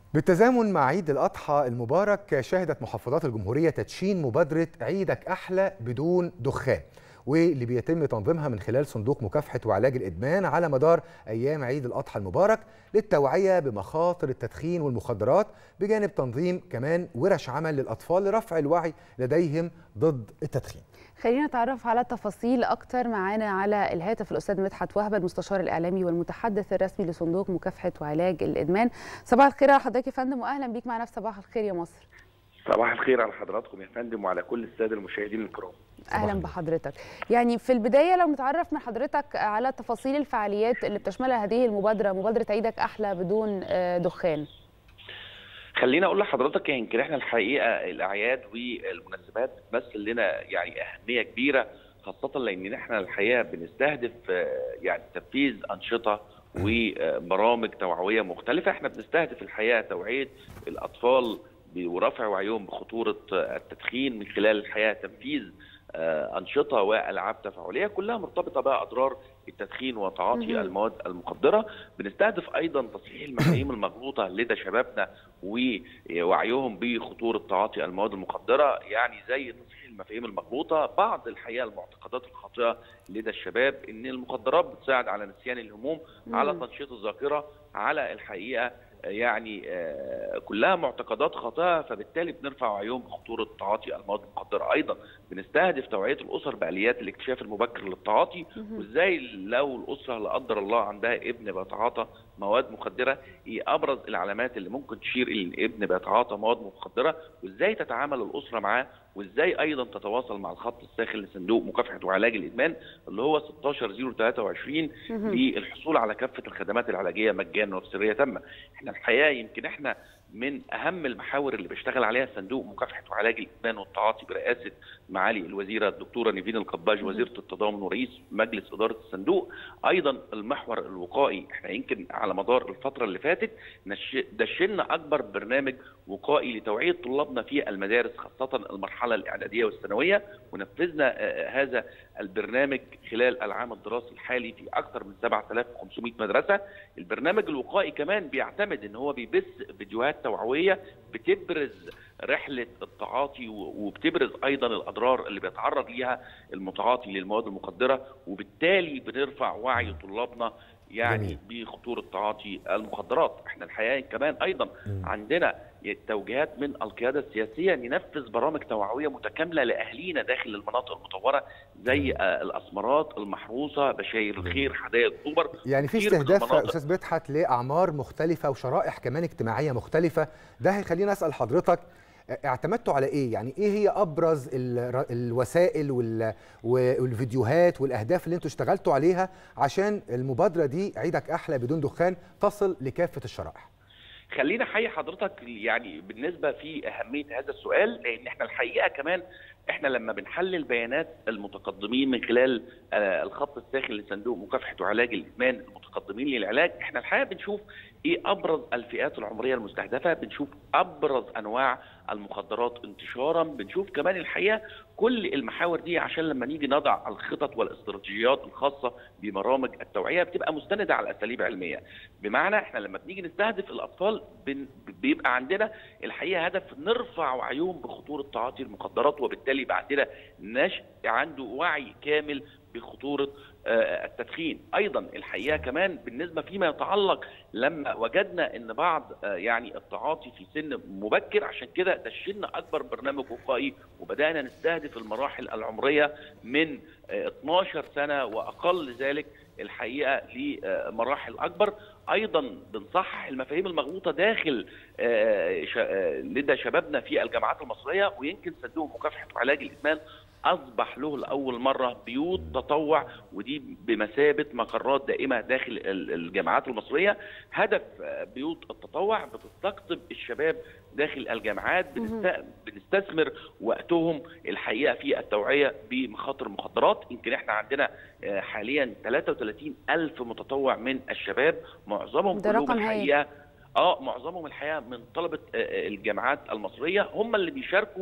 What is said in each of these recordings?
بالتزامن مع عيد الأضحى المبارك شهدت محافظات الجمهورية تدشين مبادرة عيدك أحلى بدون دخان واللي بيتم تنظيمها من خلال صندوق مكافحة وعلاج الإدمان على مدار أيام عيد الأضحى المبارك للتوعية بمخاطر التدخين والمخدرات بجانب تنظيم كمان ورش عمل للأطفال لرفع الوعي لديهم ضد التدخين خلينا نتعرف على تفاصيل اكتر معانا على الهاتف الاستاذ مدحت وهبه المستشار الاعلامي والمتحدث الرسمي لصندوق مكافحه وعلاج الادمان صباح الخير على حضرتك يا فندم واهلا بيك معنا في صباح الخير يا مصر صباح الخير على حضراتكم يا فندم وعلى كل الساده المشاهدين الكرام اهلا بحضرتك يعني في البدايه لو نتعرف من حضرتك على تفاصيل الفعاليات اللي بتشملها هذه المبادره مبادره عيدك احلى بدون دخان خليني اقول لحضرتك يمكن احنا الحقيقه الاعياد والمناسبات بتمثل لنا يعني اهميه كبيره خاصه لان احنا الحقيقه بنستهدف يعني تنفيذ انشطه وبرامج توعويه مختلفه احنا بنستهدف الحقيقه توعيه الاطفال ورفع وعيهم بخطوره التدخين من خلال الحقيقه تنفيذ انشطه والعاب تفاعليه كلها مرتبطه باضرار التدخين وتعاطي المواد المخدره بنستهدف ايضا تصحيح المفاهيم المغلوطه لدى شبابنا ووعيهم بخطوره تعاطي المواد المخدره يعني زي تصحيح المفاهيم المغلوطه بعض الحقيقه المعتقدات الخاطئه لدى الشباب ان المخدرات بتساعد على نسيان الهموم على تنشيط الذاكره على الحقيقه يعني كلها معتقدات خاطئه فبالتالي بنرفع وعيهم بخطوره تعاطي المواد المخدره ايضا بنستهدف توعيه الاسر باليات الاكتشاف المبكر للتعاطي وازاي لو الاسره لا قدر الله عندها ابن بيتعاطى مواد مخدره ايه ابرز العلامات اللي ممكن تشير الى ان ابن بيتعاطى مواد مخدره وازاي تتعامل الاسره معاه وازاي ايضا تتواصل مع الخط الساخن لصندوق مكافحه وعلاج الادمان اللي هو 16023 للحصول على كافه الخدمات العلاجيه مجانا وبسريه تامه احنا الحقيقه يمكن احنا من اهم المحاور اللي بيشتغل عليها صندوق مكافحه وعلاج الادمان والتعاطي برئاسه معالي الوزيره الدكتوره نيفين القباج وزيره التضامن ورئيس مجلس اداره الصندوق ايضا المحور الوقائي احنا يمكن على مدار الفتره اللي فاتت دشنا اكبر برنامج وقائي لتوعيه طلابنا في المدارس خاصه المرحله الاعداديه والثانويه ونفذنا هذا البرنامج خلال العام الدراسي الحالي في اكثر من 7500 مدرسه البرنامج الوقائي كمان بيعتمد ان هو بيبث فيديوهات توعويه بتبرز رحله التعاطي وبتبرز ايضا الاضرار اللي بيتعرض ليها المتعاطي للمواد المخدره وبالتالي بنرفع وعي طلابنا يعني جميل. بخطوره تعاطي المخدرات احنا الحقيقه كمان ايضا م. عندنا توجيهات من القياده السياسيه ننفذ برامج توعويه متكامله لاهالينا داخل المناطق المختلفه زي الاسمرات المحروسه بشاير الخير حدائق اكتوبر يعني في استهداف استاذ مدحت لاعمار مختلفه وشرائح كمان اجتماعيه مختلفه ده هيخليني اسال حضرتك اعتمدتوا على ايه؟ يعني ايه هي ابرز الوسائل والفيديوهات والاهداف اللي انتوا اشتغلتوا عليها عشان المبادره دي عيدك احلى بدون دخان تصل لكافه الشرائح؟ خلينا احيي حضرتك يعني بالنسبه في اهميه هذا السؤال لان احنا الحقيقه كمان احنا لما بنحلل بيانات المتقدمين من خلال الخط الساخن لصندوق مكافحه وعلاج الادمان المتقدمين للعلاج احنا الحقيقه بنشوف ايه ابرز الفئات العمريه المستهدفه بنشوف ابرز انواع المخدرات انتشارا بنشوف كمان الحقيقه كل المحاور دي عشان لما نيجي نضع الخطط والاستراتيجيات الخاصه ببرامج التوعيه بتبقى مستنده على اساليب علميه بمعنى احنا لما بنيجي نستهدف الاطفال بيبقى عندنا الحقيقه هدف نرفع وعيهم بخطوره تعاطي المخدرات وبالتالي يبقى عندنا نشء عنده وعي كامل بخطوره التدخين ايضا الحقيقه كمان بالنسبه فيما يتعلق لما وجدنا ان بعض يعني التعاطي في سن مبكر عشان كده دشنا اكبر برنامج وقائي وبدانا نستهدف المراحل العمريه من 12 سنه واقل ذلك الحقيقه لمراحل اكبر ايضا بنصحح المفاهيم المغلوطه داخل لدى شبابنا في الجامعات المصريه ويمكن صندوق مكافحه وعلاج الادمان اصبح له لاول مره بيوت تطوع ودي بمثابه مقرات دائمه داخل الجامعات المصريه هدف بيوت التطوع بتستقطب الشباب داخل الجامعات بنستثمر وقتهم الحقيقه في التوعيه بمخاطر المخدرات يمكن احنا عندنا حاليا 33 الف متطوع من الشباب معظمهم كلهم الحقيقه اه معظمهم الحقيقه من طلبه الجامعات المصريه هم اللي بيشاركوا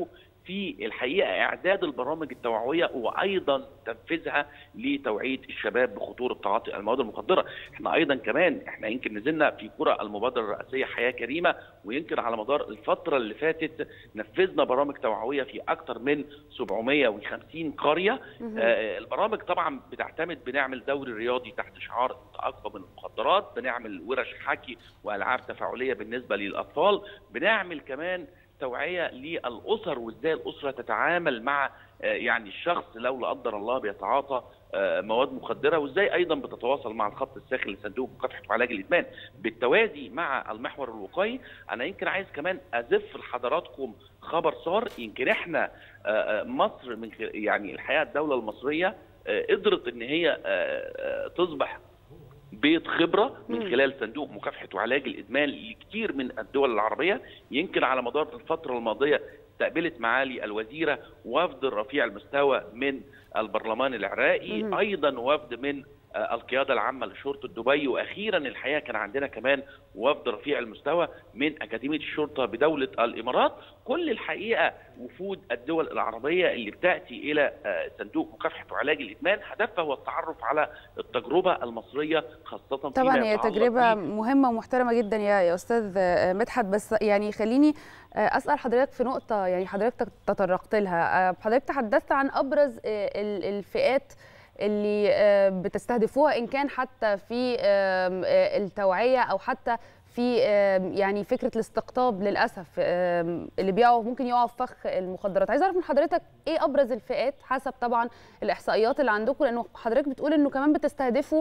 في الحقيقه اعداد البرامج التوعويه وايضا تنفيذها لتوعيه الشباب بخطوره تعاطي المواد المخدره، احنا ايضا كمان احنا يمكن نزلنا في كره المبادره الرئاسيه حياه كريمه ويمكن على مدار الفتره اللي فاتت نفذنا برامج توعويه في اكثر من 750 قريه، آه البرامج طبعا بتعتمد بنعمل دوري رياضي تحت شعار انت اقوى من المخدرات، بنعمل ورش حكي والعاب تفاعليه بالنسبه للاطفال، بنعمل كمان توعيه للاسر وازاي الاسره تتعامل مع يعني الشخص لو لا قدر الله بيتعاطى مواد مخدره وازاي ايضا بتتواصل مع الخط الساخن لصندوق مكافحه وعلاج الادمان بالتوازي مع المحور الوقائي انا يمكن عايز كمان ازف لحضراتكم خبر صار يمكن احنا مصر من يعني الحقيقه الدوله المصريه قدرت ان هي تصبح بيت خبره من خلال صندوق مكافحه وعلاج الادمان لكثير من الدول العربيه يمكن على مدار الفتره الماضيه استقبلت معالي الوزيره وفد رفيع المستوى من البرلمان العراقي ايضا وفد من القياده العامه لشرطه دبي واخيرا الحقيقه كان عندنا كمان وفد رفيع المستوى من اكاديميه الشرطه بدوله الامارات كل الحقيقه وفود الدول العربيه اللي بتاتي الى صندوق مكافحه وعلاج الادمان هدفها هو التعرف على التجربه المصريه خاصه طبعا هي تجربه مهمه ومحترمه جدا يا يا استاذ مدحت بس يعني خليني اسال حضرتك في نقطه يعني حضرتك تطرقت لها حضرتك تحدثت عن ابرز الفئات اللي بتستهدفوها ان كان حتى في التوعيه او حتى في يعني فكره الاستقطاب للاسف اللي بيقعوا ممكن يقعوا في فخ المخدرات عايز اعرف من حضرتك ايه ابرز الفئات حسب طبعا الاحصائيات اللي عندكم لانه حضرتك بتقول انه كمان بتستهدفوا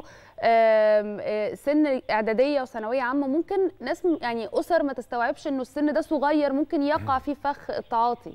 سن اعداديه وثانويه عامه ممكن ناس يعني اسر ما تستوعبش انه السن ده صغير ممكن يقع في فخ التعاطي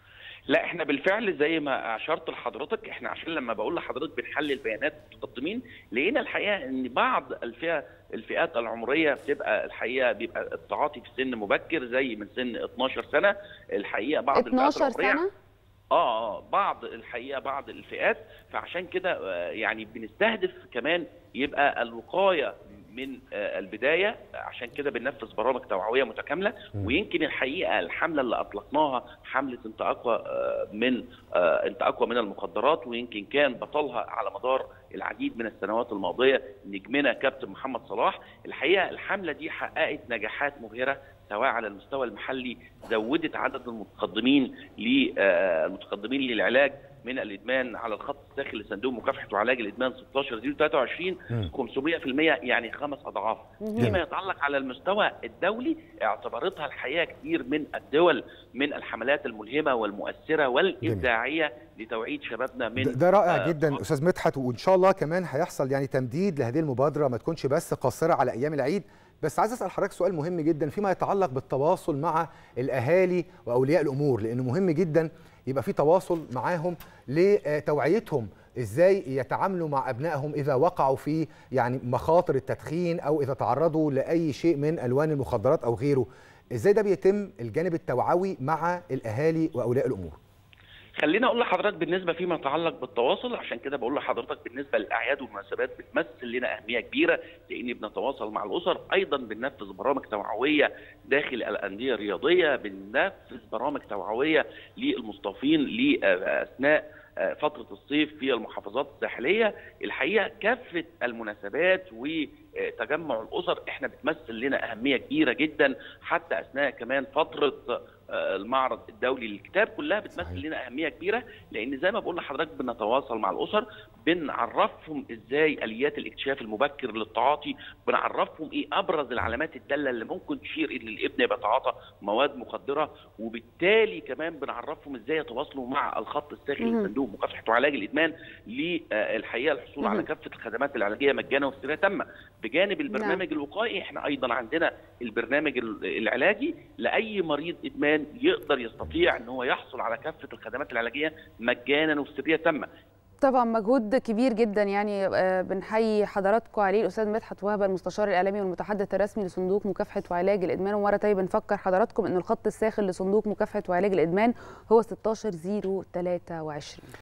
لا احنا بالفعل زي ما اشرت لحضرتك احنا عشان لما بقول لحضرتك بنحلل بيانات المتقدمين لقينا الحقيقه ان بعض الفئه الفئات العمريه بتبقى الحقيقه بيبقى التعاطي في سن مبكر زي من سن 12 سنه الحقيقه بعض 12 سنه اه اه بعض الحقيقه بعض الفئات فعشان كده يعني بنستهدف كمان يبقى الوقايه من البدايه عشان كده بننفذ برامج توعويه متكامله ويمكن الحقيقه الحمله اللي اطلقناها حمله انت اقوى من انت اقوى من المخدرات ويمكن كان بطلها على مدار العديد من السنوات الماضيه نجمنا كابتن محمد صلاح الحقيقه الحمله دي حققت نجاحات مبهره سواء على المستوى المحلي زودت عدد المتقدمين للمتقدمين للعلاج من الادمان على الخط الساخن لصندوق مكافحه وعلاج الادمان 16 23 500% يعني خمس اضعاف فيما يتعلق على المستوى الدولي اعتبرتها الحقيقه كثير من الدول من الحملات الملهمه والمؤثره والابداعيه لتوعيه شبابنا من ده رائع آه جدا استاذ مدحت وان شاء الله كمان هيحصل يعني تمديد لهذه المبادره ما تكونش بس قاصره على ايام العيد بس عايز اسال حضرتك سؤال مهم جدا فيما يتعلق بالتواصل مع الاهالي واولياء الامور لانه مهم جدا يبقى في تواصل معاهم لتوعيتهم ازاي يتعاملوا مع ابنائهم اذا وقعوا في يعني مخاطر التدخين او اذا تعرضوا لاي شيء من الوان المخدرات او غيره ازاي ده بيتم الجانب التوعوي مع الاهالي واولياء الامور خليني اقول لحضرتك بالنسبه فيما يتعلق بالتواصل عشان كده بقول لحضرتك بالنسبه للاعياد والمناسبات بتمثل لنا اهميه كبيره لان بنتواصل مع الاسر ايضا بننفذ برامج توعويه داخل الانديه الرياضيه بننفذ برامج توعويه للمصطفين لاثناء فترة الصيف في المحافظات الساحلية الحقيقة كافة المناسبات وتجمع الأسر احنا بتمثل لنا أهمية كبيرة جدا حتى أثناء كمان فترة المعرض الدولي للكتاب كلها بتمثل لنا اهميه كبيره لان زي ما بقول لحضرتك بنتواصل مع الاسر بنعرفهم ازاي اليات الاكتشاف المبكر للتعاطي بنعرفهم ايه ابرز العلامات الداله اللي ممكن تشير ان الابن بيتعاطى مواد مخدره وبالتالي كمان بنعرفهم ازاي يتواصلوا مع الخط الساخن لصندوق مكافحه وعلاج الادمان للحقيقه الحصول على كافه الخدمات العلاجيه مجانا وبسريه تامه بجانب البرنامج الوقائي احنا ايضا عندنا البرنامج العلاجي لاي مريض ادمان يقدر يستطيع ان هو يحصل على كافه الخدمات العلاجيه مجانا وبسريه تامه طبعا مجهود كبير جدا يعني بنحيي حضراتكم عليه الاستاذ مدحت وهبه المستشار الاعلامي والمتحدث الرسمي لصندوق مكافحه وعلاج الادمان ومره تانيه بنفكر حضراتكم ان الخط الساخن لصندوق مكافحه وعلاج الادمان هو 16023